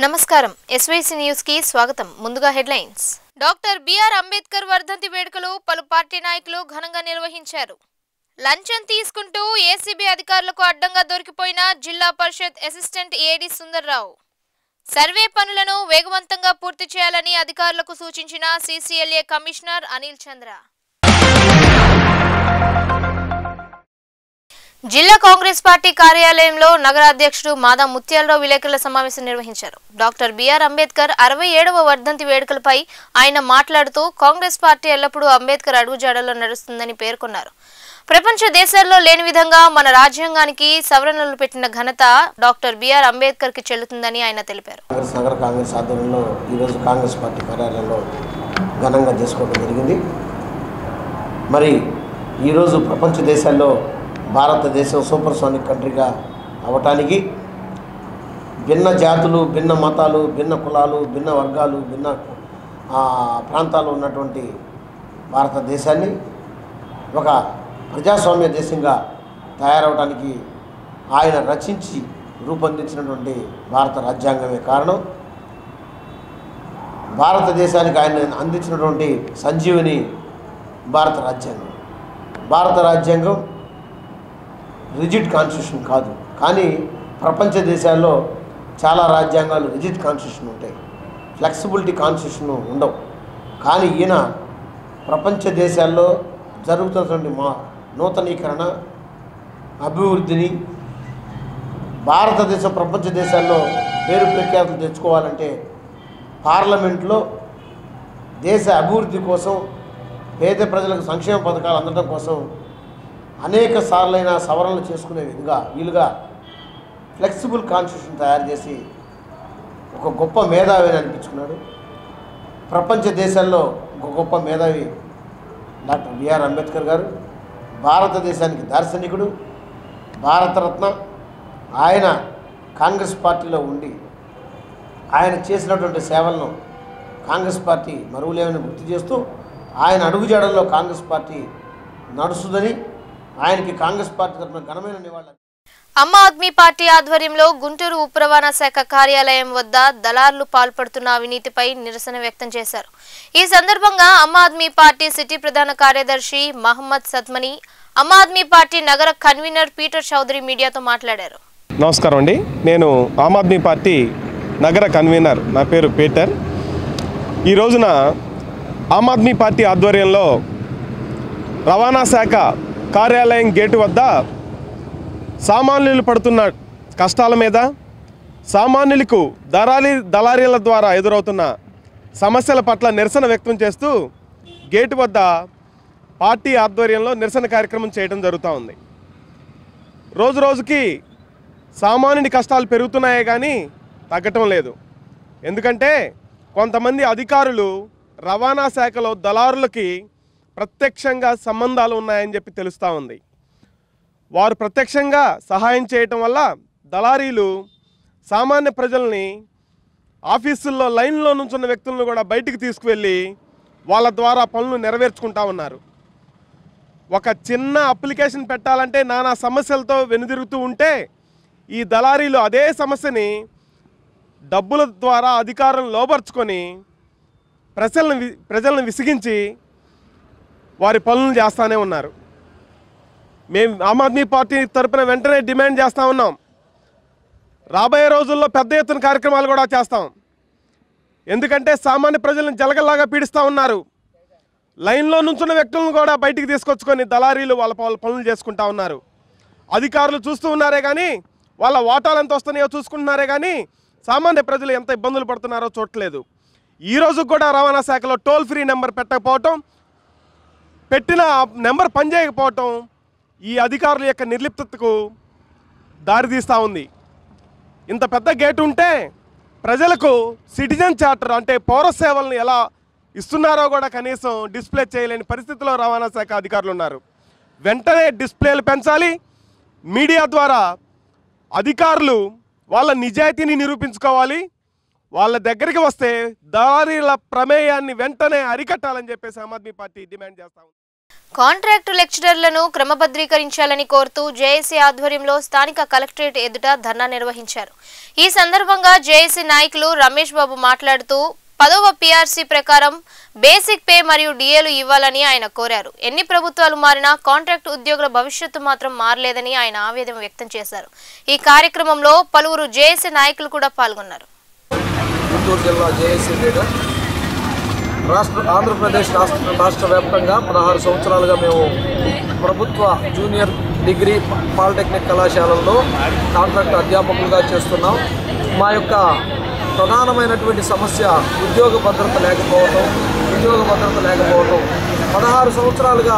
నమస్కారం SYC news కి స్వాగతం ముందుగా హెడ్లైన్స్ డాక్టర్ బిఆర్ అంబేద్కర్ వర్ధంతి వేడుకలు పలు పార్టీ నాయకులు ఘనంగా నిర్వహించారు లంచం తీసుకుంటూ ఏసీబీ అధికారులకు అడ్డంగా దొరికిపోయిన జిల్లా పరిషత్ అసిస్టెంట్ ఏడీ సుందర్రావు సర్వే పనులను వేగవంతంగా పూర్తి చేయాలని అధికారులకు సూచించిన సీసీఎల్ఏ కమిషనర్ అనిల్ చంద్ర జిల్లా కాంగ్రెస్ పార్టీ కార్యాలయంలో నగర అధ్యక్షుడు మాదా ముత్యాలరావు విలేకరుల సమావేశం నిర్వహించారు డాక్టర్ బిఆర్ అంబేద్కర్ అరవై ఏడవ వర్ధంతి వేడుకలపై ఆయన మాట్లాడుతూ కాంగ్రెస్ పార్టీ ఎల్లప్పుడూ అంబేద్కర్ అడుగుజాడలో నడుస్తుందని పేర్కొన్నారు ప్రపంచ దేశాల్లో లేని విధంగా మన రాజ్యాంగానికి సవరణలు పెట్టిన ఘనత డాక్టర్ బిఆర్ అంబేద్కర్ కి చెల్లుతుందని ఆయన తెలిపారు కాంగ్రెస్ నగర కాంగ్రెస్ ఆధ్వర్యంలో ఈరోజు కాంగ్రెస్ పార్టీ కార్యాలయంలో ఘనంగా చేసుకోవడం జరిగింది మరి ఈరోజు ప్రపంచ దేశాల్లో భారతదేశం సూపర్ సోనిక్ కంట్రీగా అవటానికి భిన్న జాతులు భిన్న మతాలు భిన్న కులాలు భిన్న వర్గాలు భిన్న ఆ, ప్రాంతాలు ఉన్నటువంటి భారతదేశాన్ని ఒక ప్రజాస్వామ్య దేశంగా తయారవడానికి ఆయన రచించి రూపొందించినటువంటి భారత రాజ్యాంగమే కారణం భారతదేశానికి ఆయన అందించినటువంటి సంజీవని భారత రాజ్యాంగం భారత రాజ్యాంగం రిజిడ్ కాన్స్టిట్యూషన్ కాదు కానీ ప్రపంచ దేశాల్లో చాలా రాజ్యాంగాలు రిజిడ్ కాన్స్టిట్యూషన్ ఉంటాయి ఫ్లెక్సిబిలిటీ కాన్స్టిట్యూషన్ ఉండవు కానీ ఈయన ప్రపంచ దేశాల్లో జరుగుతున్నటువంటి మా నూతనీకరణ అభివృద్ధిని భారతదేశం ప్రపంచ దేశాల్లో పేరు ప్రఖ్యాతులు తెచ్చుకోవాలంటే పార్లమెంట్లో దేశ అభివృద్ధి కోసం పేద ప్రజలకు సంక్షేమ పథకాలు అందడం కోసం అనేక సార్లైన సవరణలు చేసుకునే విధంగా వీలుగా ఫ్లెక్సిబుల్ కాన్స్టిట్యూషన్ తయారు చేసి ఒక గొప్ప మేధావి అని అనిపించుకున్నాడు ప్రపంచ దేశాల్లో ఒక గొప్ప మేధావి డాక్టర్ బిఆర్ అంబేద్కర్ గారు భారతదేశానికి దార్శనికుడు భారతరత్న ఆయన కాంగ్రెస్ పార్టీలో ఉండి ఆయన చేసినటువంటి సేవలను కాంగ్రెస్ పార్టీ మరువులేమని గుర్తు చేస్తూ ఆయన అడుగుజాడల్లో కాంగ్రెస్ పార్టీ నడుస్తుందని ఆయనకి కాంగ్రెస్ పార్టీ తరఫున ఘనమైన నివాళులు అమ్మ ఆద్మీ పార్టీ ఆధ్వర్యంలో గుంటూరు ఉప్ రవాణా శాఖ కార్యాలయం వద్ద దళార్లు పాల్పడుతున్న అవినీతిపై నిరసన వ్యక్తం చేశారు ఈ సందర్భంగా అమ్మ ఆద్మీ పార్టీ సిటీ ప్రధాన కార్యదర్శి మహమ్మద్ సద్మని అమ్మ ఆద్మీ పార్టీ నగర కన్వీనర్ పీటర్ చౌదరి మీడియాతో మాట్లాడారు నమస్కారం అండి నేను ఆమ్ ఆద్మీ పార్టీ నగర కన్వీనర్ నా పేరు పీటర్ ఈ రోజున ఆమ్ ఆద్మీ పార్టీ ఆధ్వర్యంలో రవాణా శాఖ కార్యాలయం గేటు వద్ద సామాన్యులు పడుతున్న కష్టాల మీద సామాన్యులకు దళారీ దళారీల ద్వారా ఎదురవుతున్న సమస్యల పట్ల నిరసన వ్యక్తం చేస్తూ గేటు వద్ద పార్టీ ఆధ్వర్యంలో నిరసన కార్యక్రమం చేయడం జరుగుతూ ఉంది రోజు రోజుకి సామాన్యుని కష్టాలు పెరుగుతున్నాయే కానీ తగ్గటం లేదు ఎందుకంటే కొంతమంది అధికారులు రవాణా శాఖలో దళారులకి ప్రత్యక్షంగా సంబంధాలు ఉన్నాయని చెప్పి తెలుస్తూ ఉంది వారు ప్రత్యక్షంగా సహాయం చేయటం వల్ల దళారీలు సామాన్య ప్రజల్ని ఆఫీసుల్లో లైన్లో నుంచున్న వ్యక్తులను కూడా బయటికి తీసుకువెళ్ళి వాళ్ళ ద్వారా పనులు నెరవేర్చుకుంటా ఉన్నారు ఒక చిన్న అప్లికేషన్ పెట్టాలంటే నానా సమస్యలతో వెనుదిరుగుతూ ఉంటే ఈ దళారీలు అదే సమస్యని డబ్బుల ద్వారా అధికారం లోపరుచుకొని ప్రజలను వి- ప్రజలను విసిగించి వారి పనులు చేస్తూనే ఉన్నారు మేము ఆమ్ ఆద్మీ పార్టీ తరపున వెంటనే డిమాండ్ చేస్తూ ఉన్నాం రాబోయే రోజుల్లో పెద్ద ఎత్తున కార్యక్రమాలు కూడా చేస్తాం ఎందుకంటే సామాన్య ప్రజలను జలగల్లాగా పీడిస్తూ ఉన్నారు లైన్లో నుంచున్న వ్యక్తులను కూడా బయటికి తీసుకొచ్చుకొని దళారీలు వాళ్ళ వాళ్ళ పనులు చేసుకుంటా ఉన్నారు అధికారులు చూస్తూ ఉన్నారే కానీ వాళ్ళ వాటాలు ఎంత వస్తున్నాయో చూసుకుంటున్నారే కానీ సామాన్య ప్రజలు ఎంత ఇబ్బందులు పడుతున్నారో చూడట్లేదు ఈ రోజు కూడా రవాణా శాఖలో టోల్ ఫ్రీ నెంబర్ పెట్టకపోవటం పెట్టిన నెంబర్ పనిచేయకపోవటం ఈ అధికారుల యొక్క నిర్లిప్తతకు దారితీస్తూ ఉంది ఇంత పెద్ద గేట్ ఉంటే ప్రజలకు సిటిజన్ చార్టర్ అంటే పౌర సేవలను ఎలా ఇస్తున్నారో కూడా కనీసం డిస్ప్లే చేయలేని పరిస్థితిలో రవాణా శాఖ అధికారులు ఉన్నారు వెంటనే డిస్ప్లేలు పెంచాలి మీడియా ద్వారా అధికారులు వాళ్ళ నిజాయితీని నిరూపించుకోవాలి వాళ్ళ దగ్గరికి వస్తే దారిల ప్రమేయాన్ని వెంటనే అరికట్టాలని చెప్పేసి ఆమ్ ఆద్మీ పార్టీ డిమాండ్ చేస్తా ఉంది కాంట్రాక్టు లెక్చరర్లను క్రమబద్ధీకరించాలని కోరుతూ జేఏసీ ఆధ్వర్యంలో స్థానిక కలెక్టరేట్ ఎదుట ధర్నా నిర్వహించారు ఈ సందర్భంగా జేఏసీ నాయకులు రమేష్ బాబు మాట్లాడుతూ పదవ పీఆర్సీ ప్రకారం బేసిక్ పే మరియు డిఏలు ఇవ్వాలని ఆయన కోరారు ఎన్ని ప్రభుత్వాలు మారినా కాంట్రాక్ట్ ఉద్యోగుల భవిష్యత్తు మాత్రం మారలేదని ఆయన ఆవేదన వ్యక్తం చేశారు ఈ కార్యక్రమంలో పలువురు జేఏసీ నాయకులు కూడా పాల్గొన్నారు గుంటూరు జిల్లా జేఏసీ లీడర్ రాష్ట్ర ఆంధ్రప్రదేశ్ రాష్ట్ర రాష్ట్ర వ్యాప్తంగా పదహారు సంవత్సరాలుగా మేము ప్రభుత్వ జూనియర్ డిగ్రీ పాలిటెక్నిక్ కళాశాలల్లో కాంట్రాక్ట్ అధ్యాపకులుగా చేస్తున్నాం మా యొక్క ప్రధానమైనటువంటి సమస్య ఉద్యోగ భద్రత లేకపోవటం ఉద్యోగ భద్రత లేకపోవటం పదహారు సంవత్సరాలుగా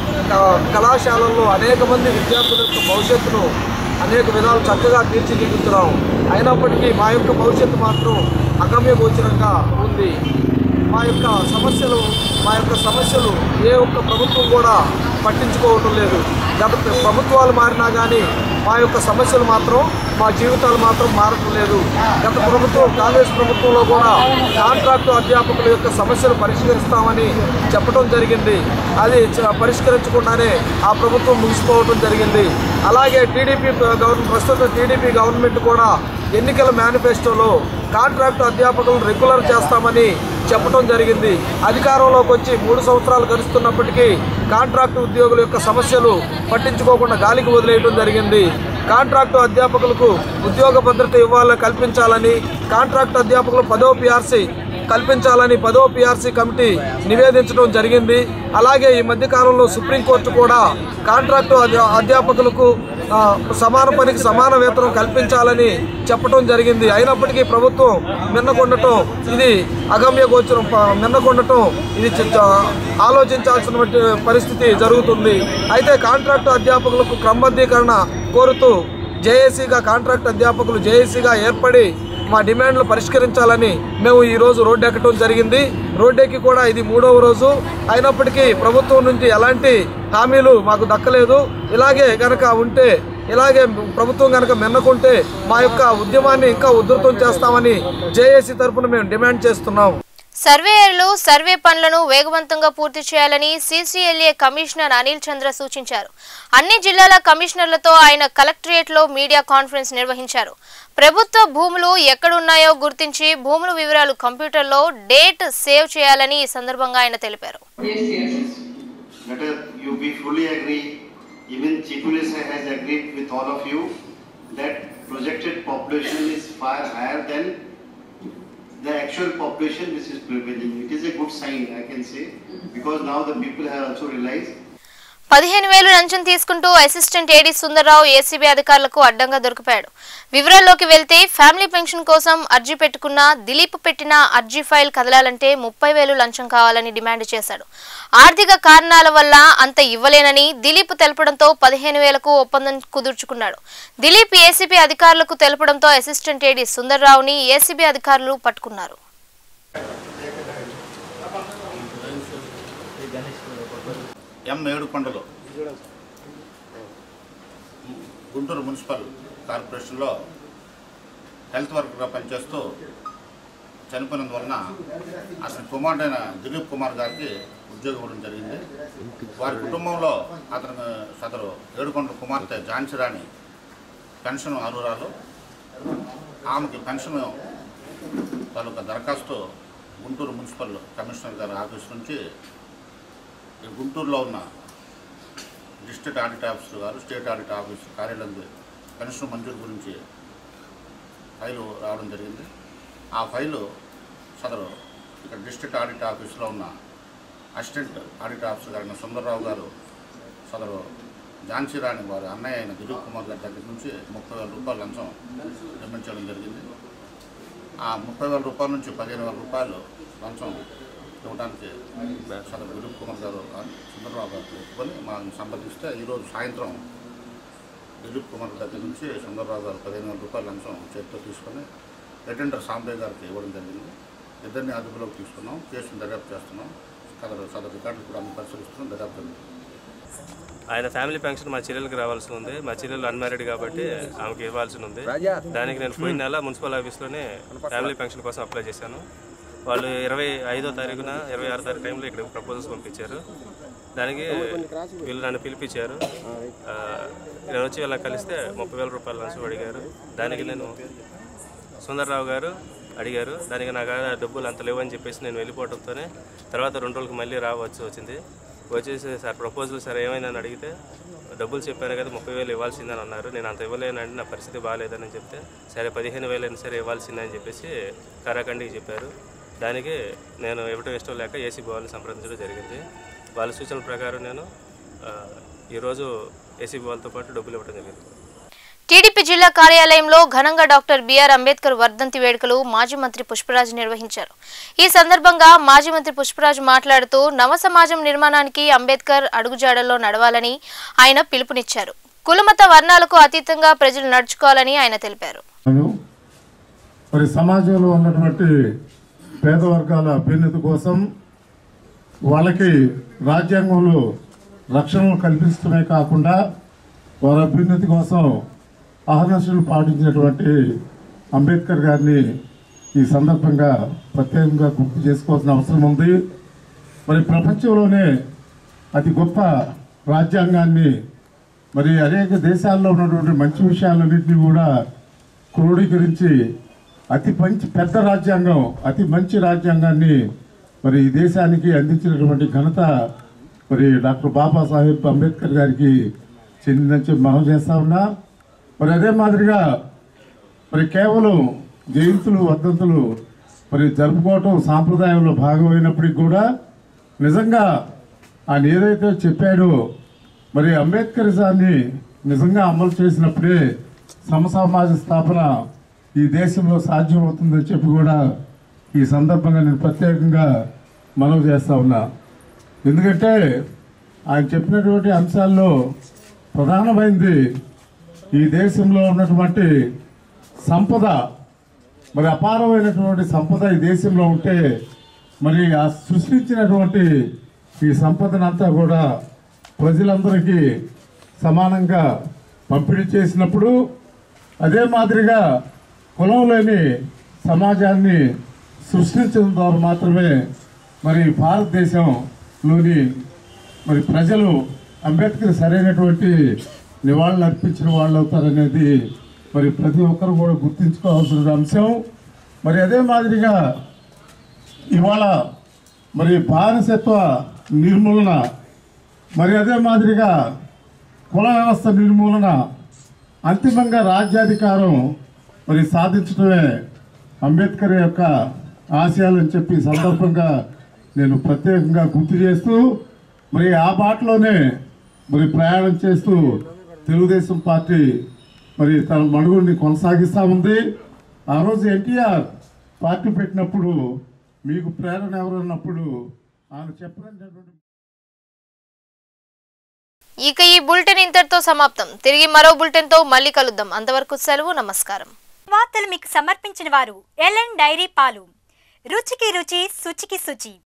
క- కళాశాలల్లో అనేక మంది విద్యార్థుల యొక్క భవిష్యత్తును అనేక విధాలు చక్కగా తీర్చిదిద్దుతున్నాం అయినప్పటికీ మా యొక్క భవిష్యత్తు మాత్రం అగమ్య గోచరంగా ఉంది మా యొక్క సమస్యలు మా యొక్క సమస్యలు ఏ ఒక్క ప్రభుత్వం కూడా పట్టించుకోవటం లేదు గత ప్ర- ప్రభుత్వాలు మారినా కానీ మా యొక్క సమస్యలు మాత్రం మా జీవితాలు మాత్రం మారటం లేదు గత ప్రభుత్వం కాంగ్రెస్ ప్రభుత్వంలో కూడా కాంట్రాక్టు అధ్యాపకుల యొక్క సమస్యలు పరిష్కరిస్తామని చెప్పడం జరిగింది అది చ- పరిష్కరించకుండానే ఆ ప్రభుత్వం ముగిసిపోవడం జరిగింది అలాగే టీడీపీ గవర్నమెంట్ ప్రస్తుత టీడీపీ గవర్నమెంట్ కూడా ఎన్నికల మేనిఫెస్టోలో కాంట్రాక్టు అధ్యాపకులను రెగ్యులర్ చేస్తామని చెప్పడం జరిగింది అధికారంలోకి వచ్చి మూడు సంవత్సరాలు గడుస్తున్నప్పటికీ కాంట్రాక్టు ఉద్యోగుల యొక్క సమస్యలు పట్టించుకోకుండా గాలికి వదిలేయడం జరిగింది కాంట్రాక్టు అధ్యాపకులకు ఉద్యోగ భద్రత ఇవ్వాలని కల్పించాలని కాంట్రాక్టు అధ్యాపకులు పదో పిఆర్సీ కల్పించాలని పదో పిఆర్సీ కమిటీ నివేదించడం జరిగింది అలాగే ఈ మధ్య కాలంలో సుప్రీంకోర్టు కూడా కాంట్రాక్టు అధ్యా- అధ్యాపకులకు ఆ, సమాన పనికి సమాన వేతనం కల్పించాలని చెప్పడం జరిగింది అయినప్పటికీ ప్రభుత్వం మిన్నకొండటం ఇది అగమ్య గోచరం ప- మిన్నకొండటం ఇది చి- చ- ఆలోచించాల్సిన పరిస్థితి జరుగుతుంది అయితే కాంట్రాక్టు అధ్యాపకులకు క్రమబద్ధీకరణ కోరుతూ జేఏసీగా కాంట్రాక్ట్ అధ్యాపకులు జేఏసీగా ఏర్పడి మా డిమాండ్లు పరిష్కరించాలని మేము ఈ రోజు రోడ్డు ఎక్కడం జరిగింది రోడ్డెక్కి కూడా ఇది మూడవ రోజు అయినప్పటికీ ప్రభుత్వం నుంచి ఎలాంటి హామీలు మాకు దక్కలేదు ఇలాగే కనుక ఉంటే ఇలాగే ప్రభుత్వం కనుక మెన్నకుంటే మా యొక్క ఉద్యమాన్ని ఇంకా ఉధృతం చేస్తామని జేఏసీ తరపున మేము డిమాండ్ చేస్తున్నాం సర్వేయర్లు సర్వే పనులను వేగవంతంగా పూర్తి చేయాలని సీసీఎల్ఏ కమిషనర్ అనిల్ చంద్ర సూచించారు అన్ని జిల్లాల కమిషనర్లతో ఆయన కలెక్టరేట్లో మీడియా కాన్ఫరెన్స్ నిర్వహించారు ప్రభుత్వ భూములు ఎక్కడున్నాయో గుర్తించి భూముల వివరాలు కంప్యూటర్లో డేట్ సేవ్ చేయాలని ఈ సందర్భంగా ఆయన తెలిపారు Yes, yes. Let us, you we fully agree, even Chief Minister has agreed with all of you that projected population is far higher than the actual population which is prevailing. It is a good sign, I can say, because now the people have also realized పదిహేను వేలు లంచం తీసుకుంటూ assistant AD Sundar Rao ACB అధికారులకు అడ్డంగా దొరికిపోయాడు వివరాల్లోకి వెళ్తే family pension కోసం అర్జీ పెట్టుకున్న దిలీప్ పెట్టిన అర్జీ ఫైల్ కదలాలంటే ముప్పై వేలు లంచం కావాలని డిమాండ్ చేశాడు ఆర్థిక కారణాల వల్ల అంత ఇవ్వలేనని దిలీప్ తెలపడంతో పదిహేను వేలకు ఒప్పందం కుదుర్చుకున్నాడు దిలీప్ ఏసీబీ అధికారులకు తెలపడంతో అసిస్టెంట్ ఏడీ సుందర్రావుని ఏసీబీ అధికారులు పట్టుకున్నారు ఎం ఏడుకొండలు గుంటూరు మున్సిపల్ కార్పొరేషన్లో హెల్త్ వర్కర్గా పనిచేస్తూ చనిపోయినందువలన అతని కుమారుడైన దిలీప్ కుమార్ గారికి ఉద్యోగం ఇవ్వడం జరిగింది వారి కుటుంబంలో అతను సదరు ఏడుకొండల కుమార్తె ఝాన్సీ రాణి పెన్షన్ అర్హురాలు ఆమెకి పెన్షన్ తాలూకా దరఖాస్తు గుంటూరు మున్సిపల్ కమిషనర్ గారి ఆఫీస్ నుంచి ఈ గుంటూరులో ఉన్న డిస్ట్రిక్ట్ ఆడిట్ ఆఫీసర్ గారు స్టేట్ ఆడిట్ ఆఫీస్ కార్యాలయం పెన్షన్ మంజూరు గురించి ఫైలు రావడం జరిగింది ఆ ఫైలు సదరు ఇక్కడ డిస్ట్రిక్ట్ ఆడిట్ ఆఫీస్లో ఉన్న అసిస్టెంట్ ఆడిట్ ఆఫీసర్ గారైన సుందరరావు గారు సదరు ఝాన్సీ రాణి వారి అన్నయ్య అయిన దిలీప్ కుమార్ గారి దగ్గర నుంచి ముప్పై వేల రూపాయల లంచం డిమాండ్ చేయడం జరిగింది ఆ ముప్పై వేల రూపాయల నుంచి పదిహేను వేల రూపాయలు లంచం ఇవ్వడానికి సదరు దిలీప్ కుమార్ గారు సుందరరావు గారు ఒప్పుకొని మనం సంప్రదిస్తే ఈరోజు సాయంత్రం దిలీప్ కుమార్ దగ్గర నుంచి సుందరరావు గారు పదిహేను వేల రూపాయల లంచం చేతితో తీసుకొని రిటెండర్ సాంబయ్య గారికి ఇవ్వడం జరిగింది ఇద్దరిని అదుపులోకి తీసుకున్నాం కేసును దర్యాప్తు చేస్తున్నాం సదరు సదరు రికార్డులు కూడా అన్ని పరిశీలిస్తున్నాం దర్యాప్తు జరుగుతుంది. ఆయన ఫ్యామిలీ ఫంక్షన్ మా చెల్లెలకి రావాల్సి ఉంది మా చెల్లెలు అన్మ్యారీడ్ కాబట్టి ఆమెకి ఇవ్వాల్సి ఉంది దానికి నేను పోయిన నెల మున్సిపల్ ఆఫీస్లోనే ఫ్యామిలీ ఫంక్షన్ కోసం అప్లై చేశాను వాళ్ళు ఇరవై ఐదో తారీఖున ఇరవై ఆరో తారీఖు టైంలో ఇక్కడ ప్రపోజల్స్ పంపించారు దానికి వీళ్ళు నన్ను పిలిపించారు ఆ, నేను వచ్చి వీళ్ళకి కలిస్తే ముప్పై వేల రూపాయలు లంచం అడిగారు దానికి నేను సుందర్రావు గారు అడిగారు దానికి నాకు ఆ డబ్బులు అంత లేవని చెప్పేసి నేను వెళ్ళిపోవడంతోనే తర్వాత రెండు రోజులకి మళ్ళీ రావచ్చు వచ్చింది వచ్చేసి సార్ ప్రపోజల్ సార్ ఏమైందని అడిగితే డబ్బులు చెప్పాను కదా ముప్పై వేలు ఇవ్వాల్సిందని అన్నారు నేను అంత ఇవ్వలేనండి నా పరిస్థితి బాగాలేదని చెప్తే సరే పదిహేను వేలు అయినా సరే ఇవ్వాల్సిందని చెప్పేసి కారాఖండికి చెప్పారు దానికి నేను ఇవ్వటం ఇష్టం లేక ఏసీబీ వాళ్ళని సంప్రదించడం జరిగింది వాళ్ళ సూచనల ప్రకారం నేను ఆ, ఈరోజు ఏసీబీ వాళ్ళతో పాటు డబ్బులు ఇవ్వడం జరిగింది టీడీపీ జిల్లా కార్యాలయంలో ఘనంగా డాక్టర్ బిఆర్ అంబేద్కర్ వర్ధంతి వేడుకలు మాజీ మంత్రి పుష్పరాజు నిర్వహించారు ఈ సందర్భంగా మాజీ మంత్రి పుష్పరాజు మాట్లాడుతూ నవ సమాజం నిర్మాణానికి అంబేద్కర్ అడుగుజాడల్లో నడవాలని ఆయన పిలుపునిచ్చారు కులమత వర్ణాలకు అతీతంగా ప్రజలు నడుచుకోవాలని ఆయన తెలిపారు అను. మరి సమాజంలో ఉన్నటువంటి పేద వర్గాల అభ్యున్నతి కోసం వాళ్ళకి రాజ్యాంగంలో రక్షణలు కల్పిస్తూనే కాకుండా వారి అభ్యున్నతి కోసం అహర్నిశలు పాటించినటువంటి అంబేద్కర్ గారిని ఈ సందర్భంగా ప్రత్యేకంగా గుర్తు చేసుకోవాల్సిన అవసరం ఉంది మరి ప్రపంచంలోనే అతి గొప్ప రాజ్యాంగాన్ని మరి అనేక దేశాల్లో ఉన్నటువంటి మంచి విషయాలన్నింటినీ కూడా క్రోడీకరించి అతి మంచి పెద్ద రాజ్యాంగం అతి మంచి రాజ్యాంగాన్ని మరి ఈ దేశానికి అందించినటువంటి ఘనత మరి డాక్టర్ బాబాసాహెబ్ అంబేద్కర్ గారికి చెందిందని చెప్పి మనం చేస్తా ఉన్నా మరి అదే మాదిరిగా మరి కేవలం జయంతులు వర్ధంతులు మరి జరుపుకోవటం సాంప్రదాయంలో భాగమైనప్పటికీ కూడా నిజంగా ఆయన ఏదైతే చెప్పాడో మరి అంబేద్కరిజాన్ని నిజంగా అమలు చేసినప్పుడే సమసమాజ స్థాపన ఈ దేశంలో సాధ్యమవుతుందని చెప్పి కూడా ఈ సందర్భంగా నేను ప్రత్యేకంగా మనవి చేస్తా ఉన్నా ఎందుకంటే ఆయన చెప్పినటువంటి అంశాల్లో ప్రధానమైనది ఈ దేశంలో ఉన్నటువంటి సంపద మరి అపారమైనటువంటి సంపద ఈ దేశంలో ఉంటే మరి ఆ సృష్టించినటువంటి ఈ సంపదనంతా కూడా ప్రజలందరికీ సమానంగా పంపిణీ చేసినప్పుడు అదే మాదిరిగా కులం లేని సమాజాన్ని సృష్టించడం ద్వారా మాత్రమే మరి భారతదేశంలోని మరి ప్రజలు అంబేద్కర్ సరైనటువంటి నివాళులు అర్పించిన వాళ్ళు అవుతారనేది మరి ప్రతి ఒక్కరు కూడా గుర్తుంచుకోవాల్సిన అంశం మరి అదే మాదిరిగా ఇవాళ మరి బానిసత్వ నిర్మూలన మరి అదే మాదిరిగా కుల వ్యవస్థ నిర్మూలన అంతిమంగా రాజ్యాధికారం మరి సాధించడమే అంబేద్కర్ యొక్క ఆశయాలని చెప్పి ఈ సందర్భంగా నేను ప్రత్యేకంగా గుర్తు చేస్తూ మరి ఆ బాటలోనే మరి ప్రయాణం చేస్తూ తెలుగుదేశం పార్టీ మరి తన మనుగుడిని కొనసాగిస్తూ ఉంది ఆ రోజు ఎన్టీఆర్ పార్టీ పెట్టినప్పుడు మీకు ప్రేరణ ఎవరన్నప్పుడు ఆయన చెప్పినటువంటి ఇక ఈ బులెటిన్ ఇంతటితో సమాప్తం తిరిగి మరో బులెటిన్ తో మళ్ళీ కలుద్దాం అంతవరకు సెలవు నమస్కారం వార్తలు మీకు సమర్పించిన వారు ఎల్ఎన్ డైరీ పాలు రుచికి రుచి శుచికి శుచి